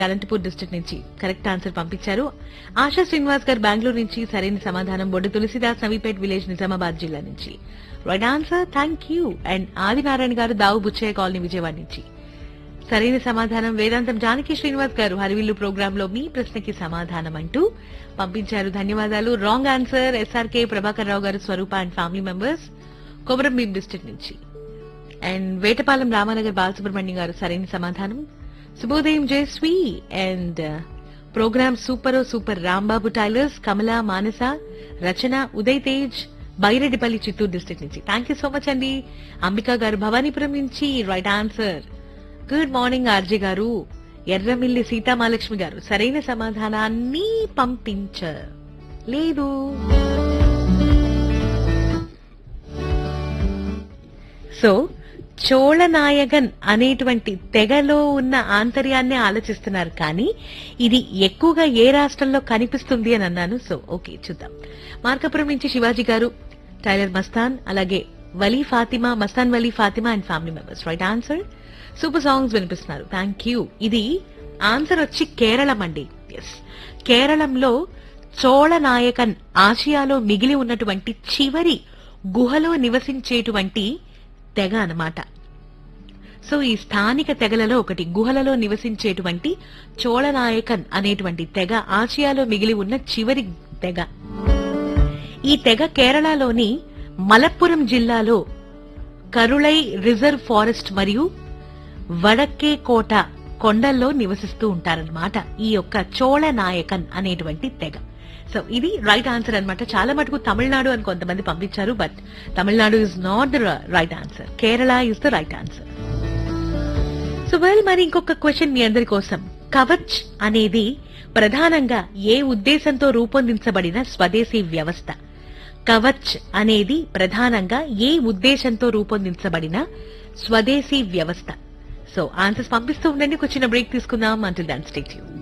Anantapur district నుంచి correct answer పంపించారు ఆశా శ్రీనివాస్ గారు బెంగళూరు నుంచి సరైన సమాధానం బొడ్డు తులసిదాస్ నవీపేట్ విలేజ్ నిజామాబాద్ జిల్లా నుంచి right answer thank you and Adinarayana garu Davu Buchaiah colony Vijayawada నుంచి సరైన సమాధానం వేదాంతం జానకి శ్రీనివాస్ గారు హరివిల్లు ప్రోగ్రామ్ లో మీ ప్రశ్నకి సమాధానం అంటూ పంపించారు ధన్యవాదాలు wrong answer SRK Prabhakar Rao garu Swarupa and family members Komarambheem district నుంచి అండ్ వేటపాలెం రామానగర్ బాలసుబ్రహ్మణ్యం గారు సరైన సమాధానం శుభోదయం Jayasri and program super super Rambabu tailors Kamala Manasa Rachana Uday Tej Byreddipalli Chittoor district నుంచి థ్యాంక్ యూ సో మచ్ అండి అంబికా గారు భవానీపురం నుంచి right answer good morning RJ garu Erramilli Sitamahalakshmi గారు సరైన సమాధానాన్ని పంపించ లేదు సో చోళనాయగన్ అనేటువంటి తెగలో ఉన్న ఆంతర్యాన్ని ఆలోచిస్తున్నారు కానీ ఇది ఎక్కువగా ఏ రాష్ట్రంలో కనిపిస్తుంది అని అన్నాను సో ఓకే చూద్దాం మార్కాపురం నుంచి శివాజీ గారు టైలర్ మస్తాన్ అలాగే Vali Fatima Mastan Vali Fatima and family members right answer super songs వినిపిస్తున్నారు థ్యాంక్ యూ ఇది ఆన్సర్ వచ్చి కేరళం అండి ఎస్ కేరళంలో చోళనాయకన్ ఆసియాలో మిగిలి ఉన్నటువంటి చివరి గుహలో నివసించేటువంటి తెగ అన్నమాట సో ఈ స్థానిక తెగలలో ఒకటి గుహలలో నివసించేటువంటి చోళనాయకన్ అనేటువంటి తెగ ఆసియాలో మిగిలి ఉన్న చివరి తెగ ఈ తెగ కేరళలోని మలప్పురం జిల్లాలో కరుళై రిజర్వ్ ఫారెస్ట్ మరియు వడక్కే కోట కొండల్లో నివసిస్తూ ఉంటారన్నమాట ఈ యొక్క చోళ నాయకన్ అనేటువంటి తెగ సో ఇది రైట్ ఆన్సర్ అన్నమాట చాలా మటుకు తమిళనాడు అని కొంతమంది పంపించారు but Tamil Nadu is not the right answer Kerala is the right answer so well మరి ఇంకొక క్వశ్చన్ మీ అందరి కోసం కవచ్ అనేది ప్రధానంగా ఏ ఉద్దేశంతో రూపొందించబడిన స్వదేశీ వ్యవస్థ కవచ్ అనేది ప్రధానంగా ఏ ఉద్దేశంతో రూపొందించబడిన స్వదేశీ వ్యవస్థ సో ఆన్సర్స్ పంపిస్తూ ఉండండి ఒక చిన్న బ్రేక్ తీసుకుందాం అంటిల్ దాన్ స్టేట్ యూ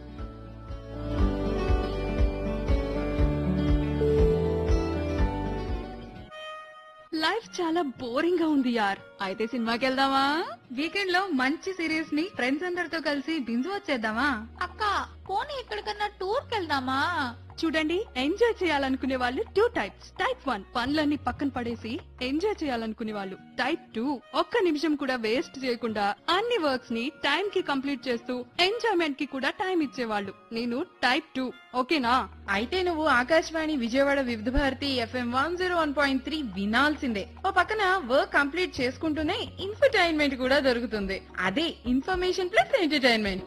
లైఫ్ చాలా బోరింగ్ గా ఉంది యార్ అయితే సినిమాకి వెళ్దామా వీకెండ్ లో మంచి సిరీస్ ని ఫ్రెండ్స్ అందరితో కలిసి బింజు వచ్చేద్దామా అక్క పోనీ ఎక్కడికన్నా టూర్ కెళ్దామా చూడండి ఎంజాయ్ చేయాలనుకునే వాళ్ళు టూ టైప్స్ టైప్ వన్ పనులన్నీ పక్కన పడేసి ఎంజాయ్ చేయాలనుకునే వాళ్ళు టైప్ టూ ఒక్క నిమిషం కూడా వేస్ట్ చేయకుండా అన్ని వర్క్స్ ని టైం కి కంప్లీట్ చేస్తూ ఎంజాయ్మెంట్ కి కూడా టైం ఇచ్చేవాళ్ళు నేను టైప్ టూ ఓకేనా అయితే నువ్వు Akashvani Vijayawada Vividh Bharati FM one zero one point three వినాల్సిందే ఓ పక్కన వర్క్ కంప్లీట్ చేసుకుంటూనే ఇన్ఫర్టైన్మెంట్ కూడా దొరుకుతుంది అదే ఇన్ఫర్మేషన్ ప్లస్ ఎంటర్టైన్మెంట్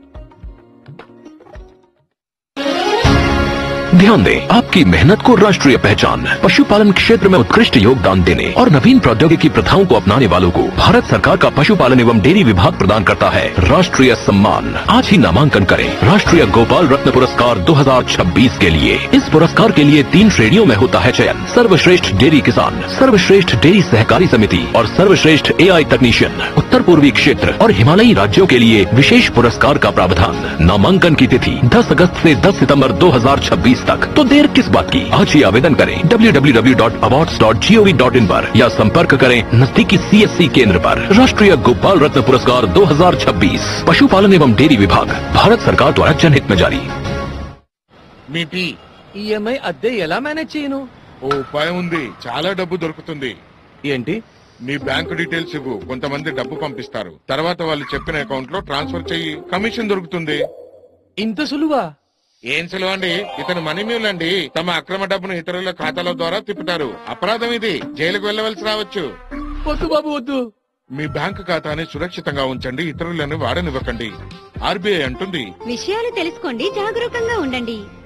ध्यान दें आपकी मेहनत को राष्ट्रीय पहचान पशुपालन क्षेत्र में उत्कृष्ट योगदान देने और नवीन प्रौद्योगिकी प्रथाओं को अपनाने वालों को भारत सरकार का पशुपालन एवं डेयरी विभाग प्रदान करता है राष्ट्रीय सम्मान आज ही नामांकन करें राष्ट्रीय गोपाल रत्न पुरस्कार 2026 के लिए इस पुरस्कार के लिए तीन श्रेणियों में होता है चयन सर्वश्रेष्ठ डेयरी किसान सर्वश्रेष्ठ डेयरी सहकारी समिति और सर्वश्रेष्ठ एआई तकनीशियन उत्तर पूर्वी क्षेत्र और हिमालयी राज्यों के लिए विशेष पुरस्कार का प्रावधान नामांकन की तिथि 10 अगस्त से 10 सितंबर 2026 तक तो देर किस बात की आज ही आवेदन करें www.awards.gov.in पर या संपर्क करें नजदीकी सीएससी केंद्र पर राष्ट्रीय गोपाल रत्न पुरस्कार 2026 पशुपालन एवं डेयरी विभाग भारत सरकार द्वारा जनहित में जारी మీ టీ ఈఎంఐ అద్దె ఎలా మేనేజ్ చేయను ఓ ఉపాయం ఉంది చాలా డబ్బు దొరుకుతుంది ఏంటి నీ బ్యాంకు డీటెయిల్స్ ఇవ్వు కొంతమంది డబ్బు పంపిస్తారు తర్వాత వాళ్ళు చెప్పిన అకౌంట్ లో ట్రాన్స్ఫర్ చెయ్యి కమిషన్ దొరుకుతుంది ఇంత సులువా ఏం సులువండి ఇతను మనీ మ్యూల్ అండి తమ అక్రమ డబ్బును ఇతరుల ఖాతాల ద్వారా తిప్పుతారు అపరాధం ఇది జైలుకు వెళ్ళవలసి రావచ్చు వద్దు బాబు వద్దు మీ బ్యాంకు ఖాతాని సురక్షితంగా ఉంచండి ఇతరులను వాడనివ్వకండి ఆర్బీఐ అంటుంది విషయాలు తెలుసుకోండి జాగరూకంగా ఉండండి